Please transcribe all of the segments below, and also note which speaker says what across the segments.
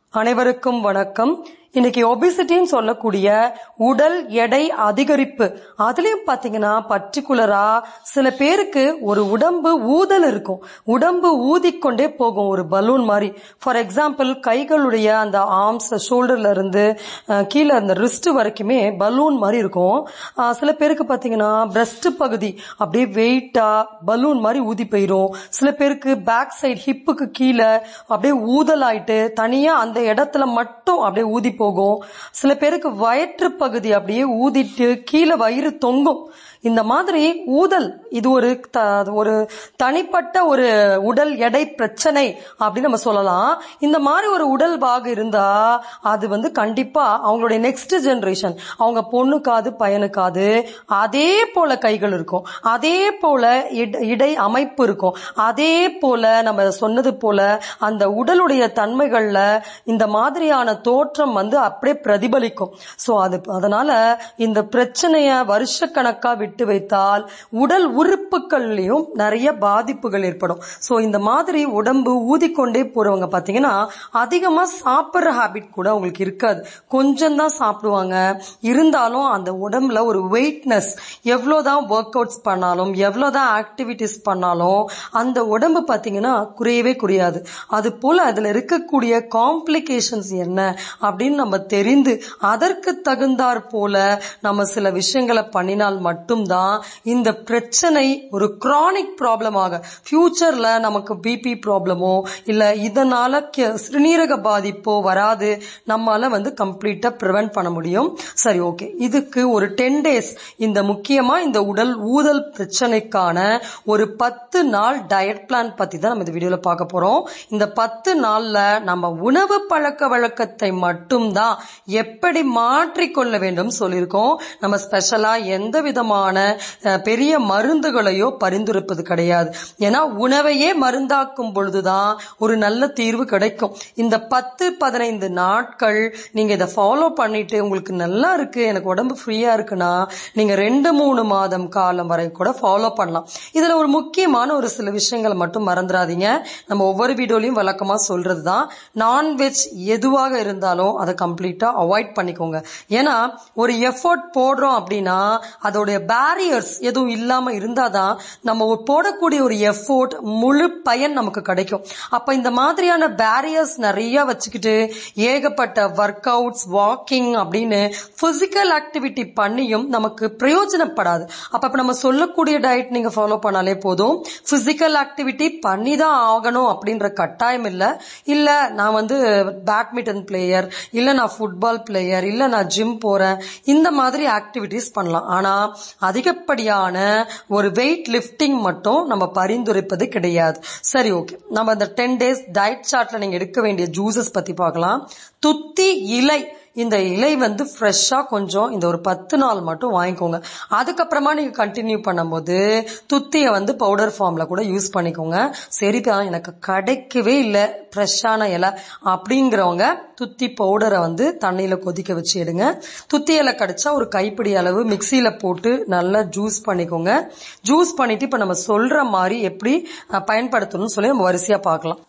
Speaker 1: அனைவருக்கும் வணக்கம் இன்னைக்கு ஒபிசிட்டின்னு சொல்லக்கூடிய உடல் எடை அதிகரிப்பு அதுலயும் பாத்தீங்கன்னா பர்டிகுலரா சில பேருக்கு ஒரு உடம்பு ஊதல் இருக்கும் உடம்பு ஊதிக்கொண்டே போகும் ஒரு பலூன் மாதிரி ஃபார் எக்ஸாம்பிள் கைகளுடைய அந்த ஆர்ம்ஸ் ஷோல்டர்ல இருந்து அஹ், கீழே அந்த ரிஸ்ட் வரைக்குமே பலூன் மாதிரி இருக்கும் அஹ், சில பேருக்கு பாத்தீங்கன்னா பிரஸ்ட் பகுதி அப்படியே வெயிட்டா பலூன் மாதிரி ஊதி போயிரும் சில பேருக்கு பேக் சைடு ஹிப்புக்கு கீழே அப்படியே ஊதல் ஆயிட்டு தனியா அந்த இடத்துல மட்டும் அப்படியே ஊதி போகும் சில பேருக்கு வயிற்று பகுதி அப்படியே ஊதிட்டு கீழே வயிறு தொங்கும் இந்த மாதிரி ஊதல் இது ஒரு த- ஒரு தனிப்பட்ட ஒரு உடல் எடை பிரச்சனை அப்படின்னு நம்ம சொல்லலாம் இந்த மாதிரி ஒரு உடல் பாகு இருந்தா அது வந்து கண்டிப்பா அவங்களுடைய நெக்ஸ்ட் ஜெனரேஷன் அவங்க பொண்ணுக்காது பையனுக்காது அதே போல கைகள் இருக்கும் அதே போல இட- இடை அமைப்பு இருக்கும் அதே போல நம்ம சொன்னது போல அந்த உடலுடைய தன்மைகள்ல இந்த மாதிரியான தோற்றம் வந்து அப்படியே பிரதிபலிக்கும் சோ அது அதனால இந்த பிரச்சனைய வருஷக்கணக்கா விட்டு வைத்தால் உடல் உறுப்புகள்லயும் நிறைய பாதிப்புகள் ஏற்படும் சோ இந்த மாதிரி உடம்பு ஊதிக்கொண்டே போறவங்க பாத்தீங்கன்னா அதிகமா சாப்பிடுற ஹாபிட் கூட அவங்களுக்கு இருக்காது கொஞ்சம் தான் சாப்பிடுவாங்க இருந்தாலும் அந்த உடம்புல ஒரு வெயிட்னஸ் எவ்வளவுதான் ஒர்க் அவுட்ஸ் பண்ணாலும் எவ்வளவுதான் ஆக்டிவிட்டிஸ் பண்ணாலும் அந்த உடம்பு பாத்தீங்கன்னா குறையவே குறையாது அது போல அதுல இருக்கக்கூடிய காம்ப்ளிகேஷன்ஸ் என்ன அப்படின்னு நம்ம தெரிந்து அதற்கு தகுந்தாற் போல நம்ம சில விஷயங்களை பண்ணினால் மட்டும்தான் இந்த பிரச்சனை ஒரு கிரானிக் ப்ராப்ளமாக ஃபியூச்சர்ல நமக்கு பிபி ப்ராப்ளமோ இல்ல இதனால கி- சிறுநீரக பாதிப்போ வராது நம்மால வந்து கம்ப்ளீட்டா ப்ரிவென்ட் பண்ண முடியும் சரி ஓகே இதுக்கு ஒரு டென் டேஸ் இந்த முக்கியமா இந்த உடல் ஊதல் பிரச்சனைக்கான ஒரு பத்து நாள் டயட் பிளான் பத்தி தான் நம்ம இந்த வீடியோல பார்க்க போறோம் இந்த பத்து நாள்ல நம்ம உணவு பழக்க வழக்கத்தை மட்டும்தான் எப்படி மாற்றிக்கொள்ள வேண்டும் சொல்லியிருக்கோம் நம்ம ஸ்பெஷலா எந்த விதமான அஹ், பெரிய மருந்துகளையோ பரிந்துரைப்பது கிடையாது ஏன்னா உணவையே மருந்தாக்கும் பொழுதுதான் ஒரு நல்ல தீர்வு கிடைக்கும் இந்த பத்து பதினைந்து நாட்கள் நீங்க இதை ஃபாலோ பண்ணிட்டு உங்களுக்கு நல்லா இருக்கு எனக்கு உடம்பு ஃப்ரீயா இருக்குன்னா நீங்க ரெண்டு மூணு மாதம் காலம் வரை கூட ஃபாலோ பண்ணலாம் இதுல ஒரு முக்கியமான ஒரு சில விஷயங்களை மட்டும் மறந்துடாதீங்க நம்ம ஒவ்வொரு வீடியோலயும் வழக்கமா சொல்றதுதான் நான்வெஜ் எதுவாக இருந்தாலும் அதை கம்ப்ளீட்டா அவாய்ட் பண்ணிக்கோங்க ஏன்னா ஒரு எஃபோர்ட் போடுறோம் அப்படின்னா அதோடைய பேரியர்ஸ் எதுவும் இல்லாம இருந்தாதான் நம்ம ஒரு போடக்கூடிய ஒரு எஃபோர்ட் முழு பயன் நமக்கு கிடைக்கும் அப்ப இந்த மாதிரியான பேரியர்ஸ் நிறைய வச்சுக்கிட்டு ஏகப்பட்ட ஒர்க் அவுட்ஸ் வாக்கிங் அப்படின்னு பிசிக்கல் ஆக்டிவிட்டி பண்ணியும் நமக்கு பிரயோஜனப்படாது அப்ப இப்ப நம்ம சொல்லக்கூடிய டயட் நீங்க ஃபாலோ பண்ணாலே போதும் பிசிக்கல் ஆக்டிவிட்டி பண்ணி தான் ஆகணும் அப்படின்ற கட்டாயம் இல்ல இல்ல நான் வந்து பேட்மிண்டன் பிளேயர் இல்ல நான் ஃபுட்பால் பிளேயர் இல்ல நான் ஜிம் போறேன் இந்த மாதிரி ஆக்டிவிட்டிஸ் பண்ணலாம் ஆனா அதிகப்படியான ஒரு வெயிட் லிஃப்டிங் மட்டும் நம்ம பரிந்துரைப்பது கிடையாது சரி ஓகே நம்ம அந்த டென் டேஸ் டயட் சார்ட்ல நீங்க எடுக்க வேண்டிய ஜூசஸ் பத்தி பார்க்கலாம் துத்தி இலை இந்த இலை வந்து ஃப்ரெஷ்ஷா கொஞ்சம் இந்த ஒரு பத்து நாள் மட்டும் வாங்கிக்கோங்க அதுக்கப்புறமா நீங்க கண்டினியூ பண்ணும்போது துத்தியை வந்து பவுடர் ஃபார்ம்ல கூட யூஸ் பண்ணிக்கோங்க சரிதான் எனக்கு கிடைக்கவே இல்லை ஃப்ரெஷ்ஷான இலை அப்படிங்கிறவங்க துத்தி பவுடரை வந்து தண்ணியில கொதிக்க வச்சு எடுங்க துத்தி இலை கிடைச்சா ஒரு கைப்பிடி அளவு மிக்சியில போட்டு நல்லா ஜூஸ் பண்ணிக்கோங்க ஜூஸ் பண்ணிட்டு இப்ப நம்ம சொல்ற மாதிரி எப்படி அஹ், பயன்படுத்தணும்னு சொல்லி நம்ம வரிசையா பார்க்கலாம்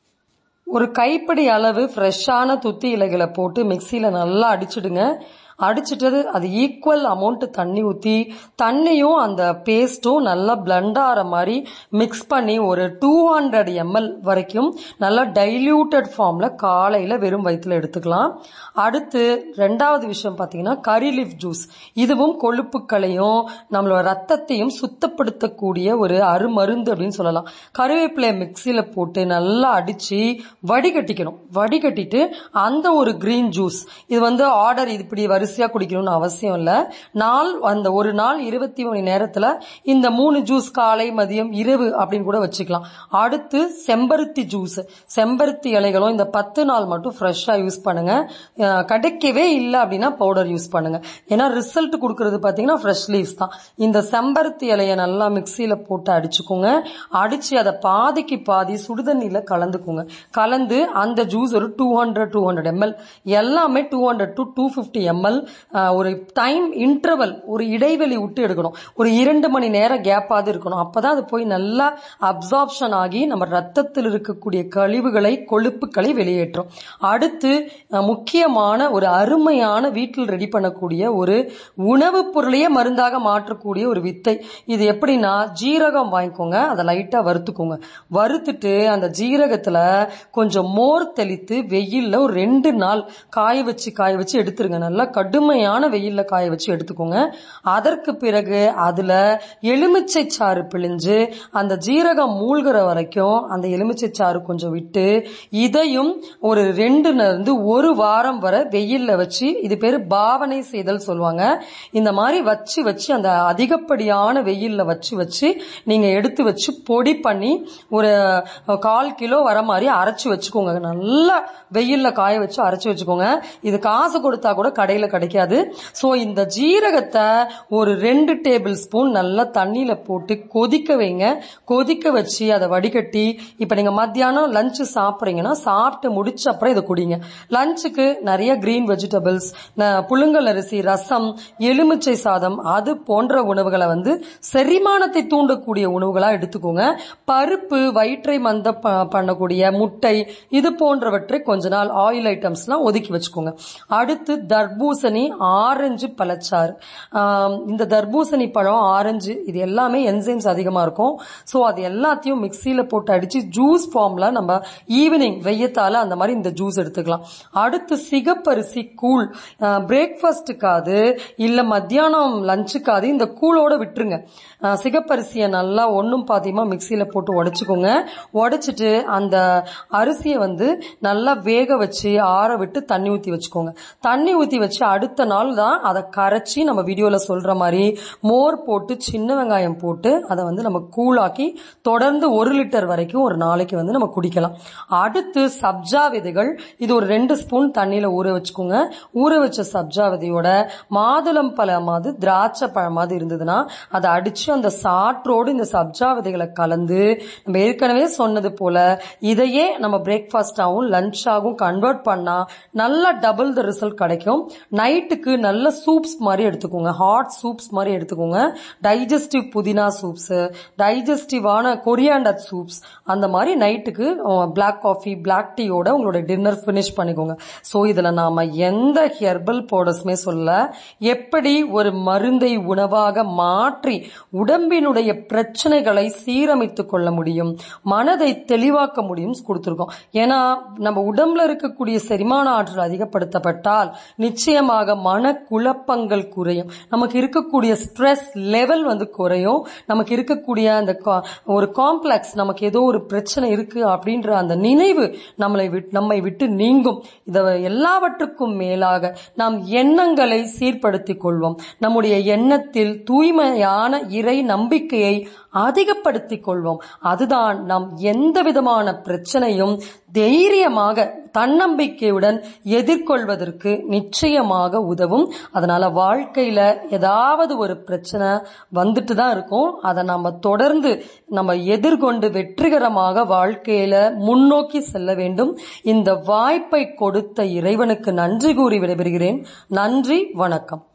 Speaker 1: ஒரு கைப்பிடி அளவு ஃப்ரெஷ்ஷான துத்தி இலைகளை போட்டு மிக்சியில் நல்லா அடிச்சிடுங்க அடிச்சிட்டது அது ஈக்குவல் அமௌண்ட் தண்ணி ஊற்றி தண்ணியும் அந்த பேஸ்ட்டும் நல்லா பிளண்ட் ஆகிற மாதிரி மிக்ஸ் பண்ணி ஒரு டூ ஹண்ட்ரட் எம்எல் வரைக்கும் நல்லா டைல்யூட்டட் ஃபார்மில் காலையில் வெறும் வயிற்றுல எடுத்துக்கலாம் அடுத்து ரெண்டாவது விஷயம் பார்த்தீங்கன்னா கறி லீஃப் ஜூஸ் இதுவும் கொழுப்புக்களையும் நம்மளோட ரத்தத்தையும் சுத்தப்படுத்தக்கூடிய ஒரு அருமருந்து அப்படின்னு சொல்லலாம் கருவேப்பிலை மிக்சியில் போட்டு நல்லா அடிச்சு வடிகட்டிக்கணும் வடிகட்டிட்டு அந்த ஒரு கிரீன் ஜூஸ் இது வந்து ஆர்டர் இப்படி வரிசையா குடிக்கணும்னு அவசியம் இல்ல நாள் அந்த ஒரு நாள் இருபத்தி மணி நேரத்துல இந்த மூணு ஜூஸ் காலை மதியம் இரவு அப்படின்னு கூட வச்சுக்கலாம் அடுத்து செம்பருத்தி ஜூஸ் செம்பருத்தி இலைகளும் இந்த பத்து நாள் மட்டும் ஃப்ரெஷ்ஷா யூஸ் பண்ணுங்க அஹ் கிடைக்கவே இல்லை அப்படின்னா பவுடர் யூஸ் பண்ணுங்க ஏன்னா ரிசல்ட் கொடுக்கறது பாத்தீங்கன்னா ஃப்ரெஷ் லீவ்ஸ் தான் இந்த செம்பருத்தி இலையை நல்லா மிக்சியில போட்டு அடிச்சுக்கோங்க அடிச்சு அதை பாதிக்கு பாதி சுடுதண்ணில கலந்துக்கோங்க கலந்து அந்த ஜூஸ் ஒரு two hundred two hundred ML எல்லாமே two hundred to two fifty ML இல்லாமல் ஆஹ், ஒரு டைம் இன்டர்வல் ஒரு இடைவெளி விட்டு எடுக்கணும் ஒரு இரண்டு மணி நேரம் கேப்பாவது இருக்கணும் அப்பதான் அது போய் நல்லா அப்சார்ப்ஷன் ஆகி நம்ம ரத்தத்தில் இருக்கக்கூடிய கழிவுகளை கொழுப்புகளை வெளியேற்றும் அடுத்து அஹ், முக்கியமான ஒரு அருமையான வீட்டில் ரெடி பண்ணக்கூடிய ஒரு உணவுப் பொருளையே மருந்தாக மாற்றக்கூடிய ஒரு வித்தை இது எப்படின்னா ஜீரகம் வாங்கிக்கோங்க அதை லைட்டா வறுத்துக்கோங்க வறுத்துட்டு அந்த ஜீரகத்துல கொஞ்சம் மோர் தெளித்து வெயில்ல ஒரு ரெண்டு நாள் காய வச்சு காய வச்சு எடுத்துருங்க நல்லா கடுமையான வெயில்ல காய வச்சு எடுத்துக்கோங்க அதற்கு பிறகு அதுல எலுமிச்சை சாறு பிழிஞ்சு அந்த ஜீரகம் மூழ்கிற வரைக்கும் அந்த எலுமிச்சை சாறு கொஞ்சம் விட்டு இதையும் ஒரு ரெண்டுல இருந்து ஒரு வாரம் வரை வெயில்ல வச்சு இது பேரு பாவனை செய்தல் சொல்லுவாங்க இந்த மாதிரி வச்சு வச்சு அந்த அதிகப்படியான வெயில்ல வச்சு வச்சு நீங்க எடுத்து வச்சு பொடி பண்ணி ஒரு கால் கிலோ வர மாதிரி அரைச்சு வச்சுக்கோங்க நல்லா வெயில்ல காய வச்சு அரைச்சு வச்சுக்கோங்க இது காசு கொடுத்தா கூட கடையில கிடைக்காது சோ இந்த ஜீரகத்தை ஒரு ரெண்டு டேபிள் ஸ்பூன் நல்லா தண்ணியில போட்டு கொதிக்க வைங்க கொதிக்க வச்சு அதை வடிகட்டி இப்ப நீங்க மத்தியானம் லஞ்ச் சாப்பிடுறீங்கன்னா சாப்பிட்டு முடிச்ச அப்புறம் இதை குடிங்க லஞ்சுக்கு நிறைய கிரீன் வெஜிடபிள்ஸ் புழுங்கல் அரிசி ரசம் எலுமிச்சை சாதம் அது போன்ற உணவுகளை வந்து செரிமானத்தை தூண்டக்கூடிய உணவுகளா எடுத்துக்கோங்க பருப்பு வயிற்றை மந்த ப- பண்ணக்கூடிய முட்டை இது போன்றவற்றை கொஞ்ச நாள் ஆயில் ஐட்டம்ஸ்லாம் ஒதுக்கி வச்சுக்கோங்க அடுத்து தர்பூசணி ஆரஞ்சு பழச்சாறு ஆம், இந்த தர்பூசணி பழம் ஆரஞ்சு இது எல்லாமே என்சைம்ஸ் அதிகமா இருக்கும் ஸோ அது எல்லாத்தையும் மிக்சியில போட்டு அடிச்சு ஜூஸ் ஃபார்ம்ல நம்ம ஈவினிங் வெய்யத்தால அந்த மாதிரி இந்த ஜூஸ் எடுத்துக்கலாம் அடுத்து சிகப்பரிசி கூழ் பிரேக்ஃபாஸ்ட்டுக்காது இல்ல மத்தியானம் லஞ்சுக்காது இந்த கூழோட விட்டுருங்க அஹ், சிகப்பரிசியை நல்லா ஒன்றும் பாதியமா மிக்சியில போட்டு உடைச்சுக்கோங்க உடைச்சிட்டு அந்த அரிசியை வந்து நல்லா வேக வச்சு ஆற விட்டு தண்ணி ஊற்றி வச்சுக்கோங்க தண்ணி ஊற்றி வச்சு அடுத்த நாள் தான் அதை கரைச்சி நம்ம வீடியோவில் சொல்ற மாதிரி மோர் போட்டு சின்ன வெங்காயம் போட்டு அதை வந்து நம்ம கூழாக்கி தொடர்ந்து ஒரு லிட்டர் வரைக்கும் ஒரு நாளைக்கு வந்து நம்ம குடிக்கலாம் அடுத்து சப்ஜா விதைகள் இது ஒரு ரெண்டு ஸ்பூன் தண்ணியில ஊற வச்சுக்கோங்க ஊற வச்ச சப்ஜா விதையோட மாதுளம் பழமாவது திராட்சை பழமாவது இருந்ததுன்னா அதை அடிச்சு அந்த சாற்றோடு இந்த சப்ஜா விதைகளை கலந்து நம்ம ஏற்கனவே சொன்னது போல இதையே நம்ம பிரேக்ஃபாஸ்டாகவும் லஞ்சாகவும் கன்வெர்ட் பண்ணா நல்லா டபுள் த ரிசல்ட் கிடைக்கும் நைட்டுக்கு நல்ல சூப்ஸ் மாதிரி எடுத்துக்கோங்க ஹாட் சூப்ஸ் மாதிரி எடுத்துக்கோங்க டைஜஸ்டிவ் புதினா சூப்ஸ் டைஜஸ்டிவான கொரியாண்டர் சூப்ஸ் அந்த மாதிரி நைட்டுக்கு பிளாக் காஃபி பிளாக் டீயோட உங்களோட டின்னர் ஃபினிஷ் பண்ணிக்கோங்க ஸோ இதுல நாம எந்த ஹெர்பல் பவுடர்ஸுமே சொல்ல எப்படி ஒரு மருந்தை உணவாக மாற்றி உடம்பினுடைய பிரச்சனைகளை சீரமைத்துக் கொள்ள முடியும் மனதை தெளிவாக்க முடியும் கொடுத்துருக்கோம் ஏன்னா நம்ம உடம்புல இருக்கக்கூடிய செரிமான ஆற்றல் அதிகப்படுத்தப்பட்டால் நிச்சயமாக மன குழப்பங்கள் குறையும் நமக்கு இருக்கக்கூடிய ஸ்ட்ரெஸ் லெவல் வந்து குறையும் நமக்கு இருக்கக்கூடிய அந்த கா- ஒரு காம்ப்ளெக்ஸ் நமக்கு ஏதோ ஒரு பிரச்சனை இருக்கு அப்படின்ற அந்த நினைவு நம்மளை விட்- நம்மை விட்டு நீங்கும் இத எல்லாவற்றுக்கும் மேலாக நாம் எண்ணங்களை சீர்படுத்திக் கொள்வோம் நம்முடைய எண்ணத்தில் தூய்மையான இறை நம்பிக்கையை அதிகப்படுத்திக் கொள்வோம் அதுதான் நாம் எந்த விதமான பிரச்சனையும் தைரியமாக தன்னம்பிக்கையுடன் எதிர்கொள்வதற்கு நிச்சயமாக உதவும் அதனால வாழ்க்கையில ஏதாவது ஒரு பிரச்சனை வந்துட்டு தான் இருக்கும் அதை நம்ம தொடர்ந்து நம்ம எதிர்கொண்டு வெற்றிகரமாக வாழ்க்கையில முன்னோக்கி செல்ல வேண்டும் இந்த வாய்ப்பை கொடுத்த இறைவனுக்கு நன்றி கூறி விடைபெறுகிறேன் நன்றி வணக்கம்